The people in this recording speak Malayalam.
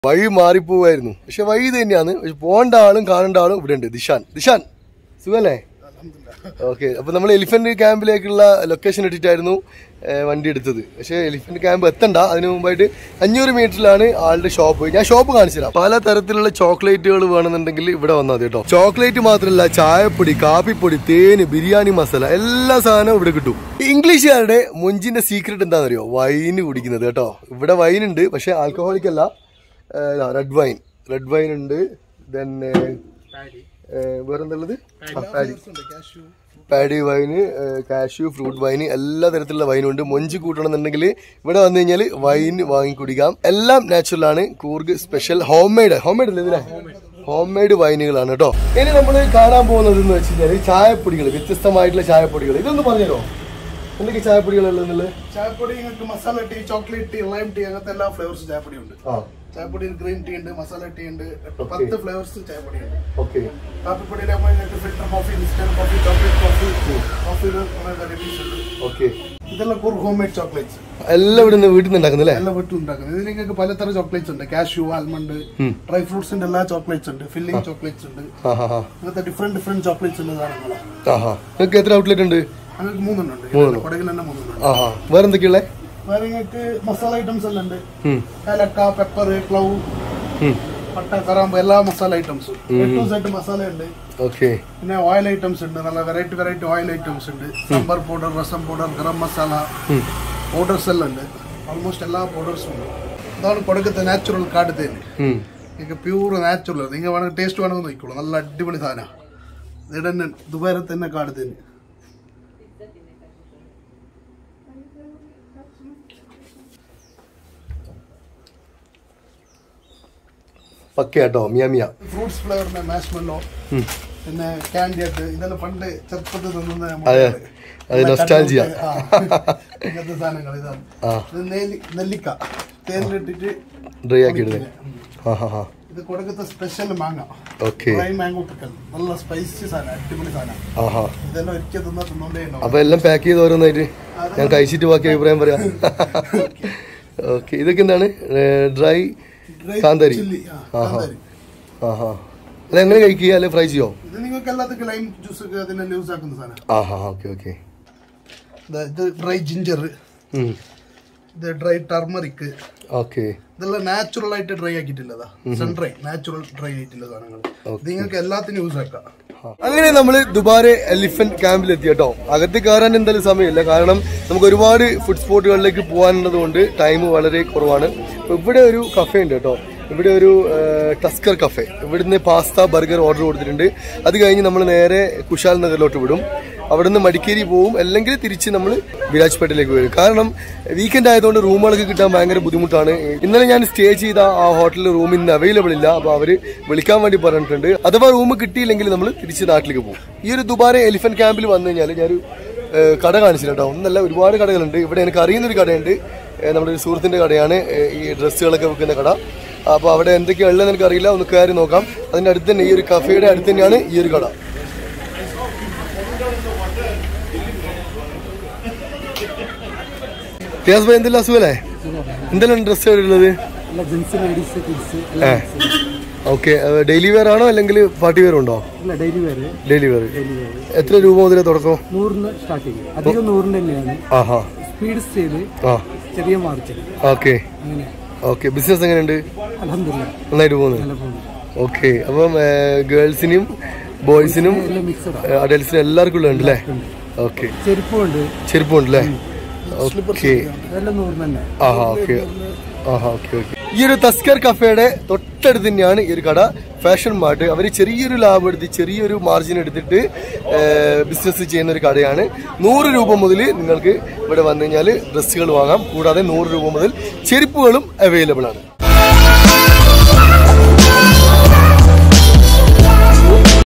വഴി മാറിപ്പോവായിരുന്നു പക്ഷെ വഴി ഇത് തന്നെയാണ് പക്ഷെ പോകേണ്ട ആളും കാണേണ്ട ആളും ഇവിടെ ഉണ്ട് ദിഷാൻ ദിഷാൻ സുഖല്ലേ ഓക്കെ അപ്പൊ നമ്മൾ എലിഫന്റ് ക്യാമ്പിലേക്കുള്ള ലൊക്കേഷൻ ഇട്ടിട്ടായിരുന്നു ഏഹ്, വണ്ടി എടുത്തത് പക്ഷേ എലിഫന്റ് ക്യാമ്പ് എത്തണ്ട അതിന് മുമ്പായിട്ട് അഞ്ഞൂറ് മീറ്ററിലാണ് ആളുടെ ഷോപ്പ് ഞാൻ ഷോപ്പ് കാണിച്ചു തരാം പല തരത്തിലുള്ള ചോക്ലേറ്റുകൾ വേണമെന്നുണ്ടെങ്കിൽ ഇവിടെ വന്നാൽ മതി കേട്ടോ ചോക്ലേറ്റ് മാത്രമല്ല ചായപ്പൊടി കാപ്പിപ്പൊടി തേന് ബിരിയാണി മസാല എല്ലാ സാധനവും ഇവിടെ കിട്ടും ഇംഗ്ലീഷുകാരുടെ മുഞ്ചിന്റെ സീക്രട്ട് എന്താണെന്നറിയോ വൈന് കുടിക്കുന്നത് കേട്ടോ ഇവിടെ വൈൻ ഉണ്ട് പക്ഷെ ആൽക്കഹോളിക് അല്ല റെഡ് വൈൻ റെഡ് വൈൻ ഉണ്ട് ദെൻ വേറെന്തുള്ളത് paddy paddy wine cashew fruit wine എല്ലാ തരത്തിലുള്ള വൈനും ഉണ്ട് മൊഞ്ച് കൂട്ടണമെന്നുണ്ടെങ്കിൽ ഇവിടെ വന്നു കഴിഞ്ഞാൽ വൈൻ വാങ്ങി കുടിക്കാം എല്ലാം നാച്ചുറൽ ആണ് Coorg special home made home made അല്ലേ ഇതിലെ ഹോം മെയ്ഡ് വൈനുകളാണ് കേട്ടോ ഇനി നമ്മൾ കാണാൻ പോകുന്നത് എന്ന് വെച്ച് കഴിഞ്ഞാൽ ചായപ്പൊടികൾ വ്യത്യസ്തമായിട്ടുള്ള ചായപ്പൊടികൾ ഇതൊന്ന് പറഞ്ഞോ എന്തൊക്കെ ചായപ്പൊടികളുള്ളത് ചായപ്പൊടി നിങ്ങൾക്ക് masala tea chocolate tea lime tea അങ്ങനത്തെ എല്ലാ ഫ്ലേവേഴ്സ് ചായപ്പൊടി ഉണ്ട് ആ ചായപ്പൊടിയിൽ ഗ്രീൻ ടീ ഉണ്ട് മസാല ടീ ഉണ്ട് പത്ത് ഫ്ലേവേഴ്സ് ചായപ്പൊടി ഉണ്ട് ഓക്കെ കാപ്പിപ്പൊടിയിലാകുമ്പോൾ നിങ്ങൾക്ക് filter coffee instant coffee chocolate coffee കോഫിയിൽ കുറെ വെറൈറ്റീസ് ഉണ്ട് ഓക്കെ ഇതെല്ലാം കൂർ ഹോം മെയ്ഡ് ചോക്ലേറ്റ്സ് എല്ലാം ഇവിടെ നിന്ന് വീട്ടിൽ നിന്ന് ഉണ്ടാക്കുന്നല്ലേ എല്ലാം വീട്ടിൽ ഉണ്ടാക്കുന്നത് ഇതിൽ നിങ്ങൾക്ക് പലതരം ചോക്ലേറ്റ്സ് ഉണ്ട് കാഷ്യൂ ആൽമണ്ട് ഡ്രൈ ഫ്രൂട്ട്സിന്റെ എല്ലാ ചോക്ലേറ്റ്സ് ഉണ്ട് ഫില്ലിംഗ് ചോക്ലേറ്റ്സ് ഉണ്ട് ആ ഹാ ഹാ അങ്ങനത്തെ ഡിഫറെന്റ് ഡിഫറെന്റ് ചോക്ലേറ്റ്സ് ഉണ്ട് സാധനങ്ങളാണ് ആഹാ നിങ്ങൾക്ക് എത്ര ഔട്ട്ലെറ്റ് ഉണ്ട് അങ്ങനെ മൂന്നെണ്ണുണ്ട് കൊടകിൽ തന്നെ മൂന്നെണ്ണം ആഹാ വേറെ എന്തൊക്കെയുള്ളേ വേറെ നിങ്ങൾക്ക് മസാല ഐറ്റംസ് എല്ലാം ഉണ്ട് ഏലക്ക പെപ്പർ ക്ലൗ പട്ട കറാമ്പ് എല്ലാ മസാല ഐറ്റംസും ഏറ്റവും സെറ്റ് മസാല ഉണ്ട് ഓക്കെ പിന്നെ ഓയിൽ ഐറ്റംസ് ഉണ്ട് നല്ല വെറൈറ്റി വെറൈറ്റി ഓയിൽ ഐറ്റംസ് ഉണ്ട് sambar powder rasam powder garam masala powders എല്ലാം ഉണ്ട് ഓൾമോസ്റ്റ് എല്ലാ പൗഡേഴ്സും ഉണ്ട് അതാണ് കൊടുക്കത്തെ നാച്ചുറൽ കാട് തേന് നിങ്ങൾക്ക് പ്യൂർ നാച്ചുറൽ നിങ്ങൾ വേണമെങ്കിൽ ടേസ്റ്റ് വേണമെങ്കിൽ നോക്കിക്കോളൂ നല്ല അടിപൊളി സാധനമാണ് ഇവിടെ തന്നെ ദുബായിൽ തന്നെ കാട് തേന് പക്ക കേട്ടോ മിയ മിയ ഫ്രൂട്ട്സ് ഫ്ലേവറിന്റെ മാഷ്മെല്ലോ പിന്നെ ക്യാൻഡി ആയിട്ട് ഇതെല്ലാം പണ്ട് ചെറുപ്പത്തിൽ തിന്നുന്ന അതെ. നമ്മള് അത് nostalgia. ആ, ഇങ്ങനത്തെ സാധനങ്ങൾ ഇതാണ് ആ. ഇത് നെല്ലി- നെല്ലിക്ക തേനിലിട്ടിട്ട് ഡ്രൈ ആക്കി ഇടുന്നത് ആ ഹാ ഹാ ഇത് കൊടുക്കത്തെ സ്പെഷ്യൽ മാങ്ങ ഓക്കെ ഡ്രൈ മാംഗോ പിക്കൽ നല്ല സ്പൈസി സാധനം അടിപൊളി സാധനം ആഹാ ഇതെല്ലാം ഒരിക്കൽ തിന്നാ തിന്നോണ്ടേ ഉണ്ടാവും അപ്പൊ എല്ലാം പാക്ക് ചെയ്ത് ഓരോന്നായിട്ട് ഞാൻ കഴിച്ചിട്ട് ബാക്കി അഭിപ്രായം പറയാം ഓക്കെ ഇതൊക്കെ എന്താണ് ഡ്രൈ Dry കാന്താരി chilli, ആ, ആഹാ കാന്താരി. ആഹാ അത് എങ്ങനെ കഴിക്കുക അല്ലെ ഫ്രൈ ചെയ്യോ ഇത് നിങ്ങൾക്ക് എല്ലാത്തിനും ലൈം ജ്യൂസ് ഒക്കെ അതിനെ ലൂസ് ആക്കുന്ന സാധനം ആഹാ ഓക്കെ ഓക്കെ ദാ ഇത് ഡ്രൈ ജിഞ്ചർ ഇത് ഡ്രൈ ടർമറിക് ഓക്കെ ഇതെല്ലാം നാച്ചുറൽ ആയിട്ട് ഡ്രൈ ആക്കിയിട്ടില്ലതാ സൺ ഡ്രൈ നാച്ചുറൽ ഡ്രൈ ആയിട്ടുള്ള സാധനങ്ങൾ ഇത് നിങ്ങൾക്ക് എല്ലാത്തിനും യൂസ് ആക്കാം അങ്ങനെ നമ്മൾ ദുബാരെ എലിഫന്റ് ക്യാമ്പിൽ എത്തി കേട്ടോ അകത്ത് കയറാൻ എന്തായാലും സമയമില്ല കാരണം നമുക്ക് ഒരുപാട് ഫുഡ് സ്പോട്ടുകളിലേക്ക് പോകാനുള്ളത് കൊണ്ട് ടൈം വളരെ കുറവാണ് അപ്പൊ ഇവിടെ ഒരു കഫേ ഉണ്ട് കേട്ടോ ഇവിടെ ഒരു ഏഹ്, ടസ്കർ കഫേ ഇവിടുന്ന് പാസ്ത ബർഗർ ഓർഡർ കൊടുത്തിട്ടുണ്ട് അത് കഴിഞ്ഞ് നമ്മൾ നേരെ കുശാൽ നഗറിലോട്ട് വിടും അവിടുന്ന് മടിക്കേരി പോവും അല്ലെങ്കിൽ തിരിച്ച് നമ്മൾ വിരാജ്പേട്ടിലേക്ക് വരും കാരണം വീക്കെൻഡ് ആയതുകൊണ്ട് റൂമുകളൊക്കെ കിട്ടാൻ ഭയങ്കര ബുദ്ധിമുട്ടാണ് ഇന്നലെ ഞാൻ സ്റ്റേ ചെയ്ത ആ ഹോട്ടലിൽ റൂം ഇന്ന് അവൈലബിൾ ഇല്ല അപ്പോൾ അവര് വിളിക്കാൻ വേണ്ടി പറഞ്ഞിട്ടുണ്ട് അഥവാ റൂം കിട്ടിയില്ലെങ്കിൽ നമ്മൾ തിരിച്ച് നാട്ടിലേക്ക് പോകും ഈ ഒരു ദുബാരെ എലിഫന്റ് ക്യാമ്പിൽ വന്നു കഴിഞ്ഞാൽ ഞാനൊരു ഏഹ്, കട കാണിച്ചു കേട്ടോ ഒന്നല്ല ഒരുപാട് കടകളുണ്ട് ഇവിടെ എനിക്ക് അറിയുന്ന ഒരു കടയുണ്ട് ഏഹ്, നമ്മുടെ ഒരു സുഹൃത്തിന്റെ കടയാണ് ഏഹ്, ഈ ഡ്രസ്സുകളൊക്കെ വെക്കുന്ന കട അപ്പോൾ അവിടെ എന്തൊക്കെയാണ് ഉള്ളതെന്ന് എനിക്കറിയില്ല ഒന്ന് കയറി നോക്കാം അതിന്റെ അടുത്ത് തന്നെ ഈ ഒരു കഫേയുടെ അടുത്ത് തന്നെയാണ് ഈ ഒരു കട റിയാസ് ഭായി എന്തെല്ലാം അസുഖല്ലേ എന്തെല്ലാം ഡ്രസ്സ് ഉള്ളത് അല്ല ജെൻസ് ലേഡീസ് കിഡ്സ് ഏ ഓക്കെ ഡെയിലി വെയർ ആണോ അല്ലെങ്കിൽ പാർട്ടി വെയർ ഉണ്ടോ അല്ല daily wear daily wear daily wear എത്ര രൂപ മുതലേ തുടക്കം നൂറിന് സ്റ്റാർട്ട് ചെയ്യും അധികം നൂറിന് തന്നെയാണ് ആഹാ സ്പീഡ് സ്റ്റേയിൽ ആ ചെറിയ മാർജിൻ ഓക്കെ അങ്ങനെ ഓക്കെ ബിസിനസ് എങ്ങനെയുണ്ട് അലഹമില്ല നന്നായിട്ട് പോകുന്നു നല്ല പോകുന്നു ഓക്കെ അപ്പം ഗേൾസിനും ബോയ്സിനും എല്ലാം മിക്സഡ് അഡൽസിനും എല്ലാവർക്കും ഉള്ളുണ്ട് അല്ലേ ഓക്കെ ചെരുപ്പുണ്ട് ചെരുപ്പുണ്ട് അല്ലേ ഓക്കെ അതെല്ലാം നൂറിന് തന്നെ ആഹാ ഓക്കെ ആഹാ ഓക്കെ ഓക്കെ ഈ ഒരു തസ്കർ കഫേയുടെ തൊട്ടടുത്ത് തന്നെയാണ് ഈ ഒരു കട ഫാഷൻ മാർട്ട് അവർ ചെറിയൊരു ലാഭം എടുത്ത് ചെറിയൊരു മാർജിൻ എടുത്തിട്ട് ബിസിനസ് ചെയ്യുന്ന ഒരു കടയാണ് നൂറ് രൂപ മുതൽ നിങ്ങൾക്ക് ഇവിടെ വന്നു കഴിഞ്ഞാൽ ഡ്രസ്സുകൾ വാങ്ങാം കൂടാതെ നൂറ് രൂപ മുതൽ ചെരുപ്പുകളും അവൈലബിൾ ആണ്